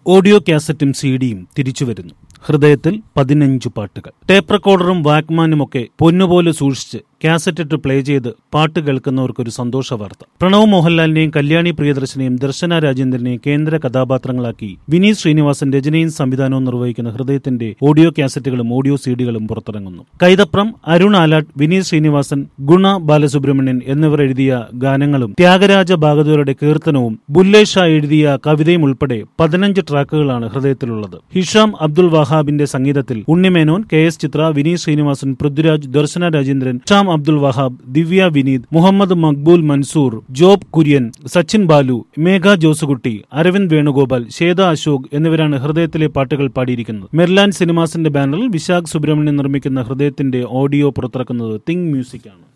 audio കാസറ്റും സിഡിയും തിരിച്ചുവരുന്നു ഹൃദയത്തിൽ പതിനഞ്ച് പാട്ടുകൾ ടേപ്പ് റെക്കോർഡറും വാക്മാനുമൊക്കെ പൊന്നുപോലെ സൂക്ഷിച്ച് കാസറ്റിട്ട് പ്ലേ ചെയ്ത് പാട്ട് കേൾക്കുന്നവർക്കൊരു സന്തോഷ വാർത്ത പ്രണവ് മോഹൻലാലിനെയും കല്യാണി പ്രിയദർശനെയും ദർശന രാജേന്ദ്രനെയും കേന്ദ്ര കഥാപാത്രങ്ങളാക്കി വിനീത് ശ്രീനിവാസൻ രചനയും സംവിധാനവും നിർവഹിക്കുന്ന ഹൃദയത്തിന്റെ ഓഡിയോ കാസറ്റുകളും ഓഡിയോ സിഡികളും പുറത്തിറങ്ങുന്നു കൈതപ്രം അരുൺ ആലാട്ട് വിനീത് ശ്രീനിവാസൻ ഗുണ ബാലസുബ്രഹ്മണ്യൻ എന്നിവർ എഴുതിയ ഗാനങ്ങളും ത്യാഗരാജ ബാഗതൂരുടെ കീർത്തനവും ബുല്ലേ ഷാ എഴുതിയ കവിതയും ഉൾപ്പെടെ പതിനഞ്ച് ട്രാക്കുകളാണ് ഹൃദയത്തിലുള്ളത് ഹിഷാം അബ്ദുൾ വഹാബിന്റെ സംഗീതത്തിൽ Unni Menon K S Chithra Vineeth Sreenivasan Prithviraj Darshana Rajendran Sham Abdul Wahab Divya Vineeth Muhammad Maqbool Mansoor Job Kurian Sachin Balu Megha Josekutty Aravind Venugopal Swetha Ashok എന്നിവരാണ് ഹൃദയത്തിലെ പാട്ടുകൾ പാടിയിരിക്കുന്നത് മെർലാൻഡ് സിനിമാസിന്റെ ബാനറിൽ വിശാഖ് സുബ്രഹ്മണ്യൻ നിർമ്മിക്കുന്ന ഹൃദയത്തിന്റെ ഓഡിയോ പുറത്തിറക്കുന്നത് തിങ് മ്യൂസിക് ആണ്